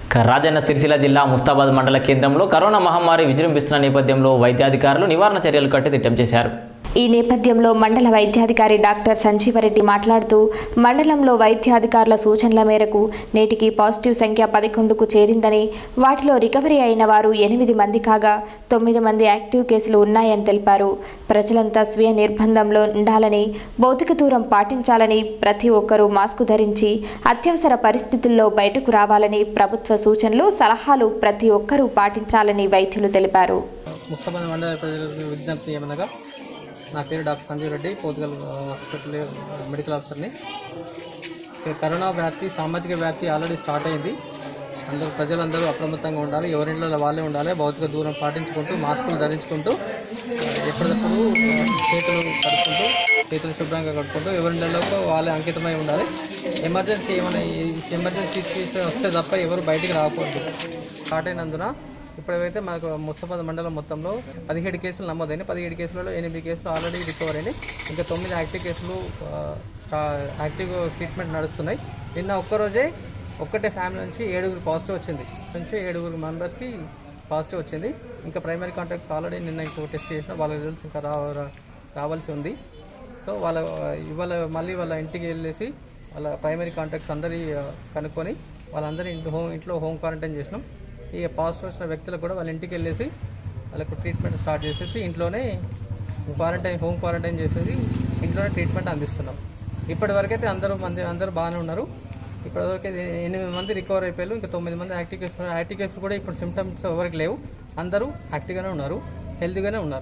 ఇక రాజన్న సిరిసిల్ల జిల్లా ముస్తాబాద్ మండల కేంద్రంలో కరోనా మహమ్మారి విజృంభిస్తున్న నేపథ్యంలో వైద్యాధికారులు నివారణ చర్యలు కట్టుదిట్టం చేశారు ఈ నేపథ్యంలో మండల వైద్యాధికారి డాక్టర్ సంజీవరెడ్డి మాట్లాడుతూ మండలంలో వైద్యాధికారుల సూచనల మేరకు నేటికి పాజిటివ్ సంఖ్య పదకొండుకు చేరిందని వాటిలో రికవరీ అయిన వారు ఎనిమిది మంది కాగా తొమ్మిది మంది యాక్టివ్ కేసులు ఉన్నాయని తెలిపారు ప్రజలంతా స్వీయ నిర్బంధంలో ఉండాలని భౌతిక దూరం పాటించాలని ప్రతి ఒక్కరూ మాస్కు ధరించి అత్యవసర పరిస్థితుల్లో బయటకు రావాలని ప్రభుత్వ సూచనలు సలహాలు ప్రతి ఒక్కరూ పాటించాలని వైద్యులు తెలిపారు ముస్తాబాద్ మండల ప్రజలకు విజ్ఞప్తి ఏమనగా నా పేరు doctor Sanjeev Reddy Pothugal hospital medical ఆఫీసర్ని ఇక్కడ కరోనా వ్యాప్తి సామాజిక వ్యాప్తి ఆల్రెడీ స్టార్ట్ అయింది అందరూ ప్రజలందరూ అప్రమత్తంగా ఉండాలి ఎవరింట్లో వాళ్ళే ఉండాలి భౌతిక దూరం పాటించుకుంటూ మాస్కులు ధరించుకుంటూ ఎప్పటికప్పుడు చేతులు కడుక్కుంటూ చేతులు శుభ్రంగా కడుక్కుంటూ ఎవరింట్లో వాళ్ళే అంకితమై ఉండాలి ఎమర్జెన్సీ ఏమైనా ఎమర్జెన్సీ సిచ్యువేషన్ వస్తే తప్ప ఎవరు బయటికి రాకూడదు స్టార్ట్ అయినందున ఇప్పుడైతే మనకు ముస్తాబాద్ మండలం మొత్తంలో పదిహేడు కేసులు నమోదైనాయి పదిహేడు కేసులలో ఎనిమిది కేసులు ఆల్రెడీ రికవర్ అయినాయి ఇంకా తొమ్మిది యాక్టివ్ కేసులు ఆ, స్టా- యాక్టివ్ ట్రీట్మెంట్ నడుస్తున్నాయి నిన్న ఒక్కరోజే ఒక్కటే ఫ్యామిలీ నుంచి ఏడుగురు పాజిటివ్ వచ్చింది నుంచి ఏడుగురు మెంబర్స్కి పాజిటివ్ వచ్చింది ఇంకా ప్రైమరీ కాంటాక్ట్స్ ఆల్రెడీ నిన్న ఇంకో టెస్ట్ చేసిన వాళ్ళ రిజల్ట్స్ ఇంకా రా రా- రావాల్సి ఉంది సో వాళ్ళ ఇవాళ మళ్ళీ వాళ్ళ ఇంటికి వెళ్ళేసి వాళ్ళ ప్రైమరీ కాంటాక్ట్స్ అందరి ఆ, కనుక్కొని వాళ్ళందరి ఇంటి హోమ్ ఇంట్లో హోమ్ క్వారంటైన్ చేసినాం ఈ పాజిటివ్ వచ్చిన వ్యక్తులకు కూడా వాళ్ళ ఇంటికి వెళ్ళేసి వాళ్ళకు ట్రీట్మెంట్ స్టార్ట్ చేసేసి ఇంట్లోనే క్వారంటైన్ హోమ్ క్వారంటైన్ చేసేసి ఇంట్లోనే ట్రీట్మెంట్ అందిస్తున్నాం ఇప్పటి వరకైతే అందరూ మంది అందరూ బాగానే ఉన్నారు ఇప్పటివరకు అయితే ఎనిమిది మంది రికవర్ అయిపోయారు ఇంకా తొమ్మిది మంది యాక్టివ్ కేసు యాక్టివ్ కేసులు కూడా ఇప్పుడు సిమ్టమ్స్ ఎవరికి లేవు అందరూ యాక్టివ్గానే ఉన్నారు హెల్తీగానే ఉన్నారు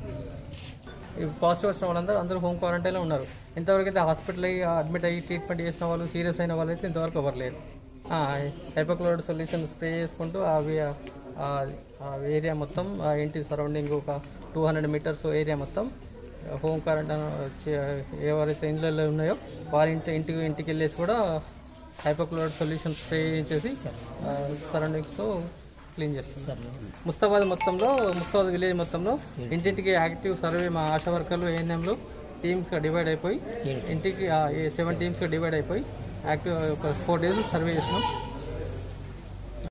ఈ పాజిటివ్ వచ్చిన వాళ్ళందరూ అందరూ హోమ్ క్వారంటైన్లో ఉన్నారు ఇంతవరకు అయితే హాస్పిటల్ అయ్యి అడ్మిట్ అయ్యి ట్రీట్మెంట్ చేసిన వాళ్ళు సీరియస్ అయిన వాళ్ళు అయితే ఇంతవరకు ఎవరు లేరు హైపోక్లోరైడ్ సొల్యూషన్ స్ప్రే చేసుకుంటూ అవి ఆ ఏరియా మొత్తం ఆ ఇంటి సరౌండింగ్ ఒక టూ హండ్రెడ్ మీటర్స్ ఏరియా మొత్తం హోమ్ క్వారంటైన్ ఎవరైతే ఇండ్లలో ఉన్నాయో వారి ఇంటి ఇంటికి ఇంటికి వెళ్ళేసి కూడా హైపోక్లోరైడ్ సొల్యూషన్ స్ప్రే చేసి సరౌండింగ్స్లో క్లీన్ చేస్తారు ముస్తాబాద్ మొత్తంలో ముస్తాబాద్ విలేజ్ మొత్తంలో ఇంటింటికి యాక్టివ్ సర్వే మా ఆశా వర్కర్లు ఏఎన్ఎంలు టీమ్స్గా డివైడ్ అయిపోయి ఇంటికి సెవెన్ టీమ్స్గా డివైడ్ అయిపోయి యాక్టివ్ ఒక ఫోర్ డేస్ సర్వే చేసినాం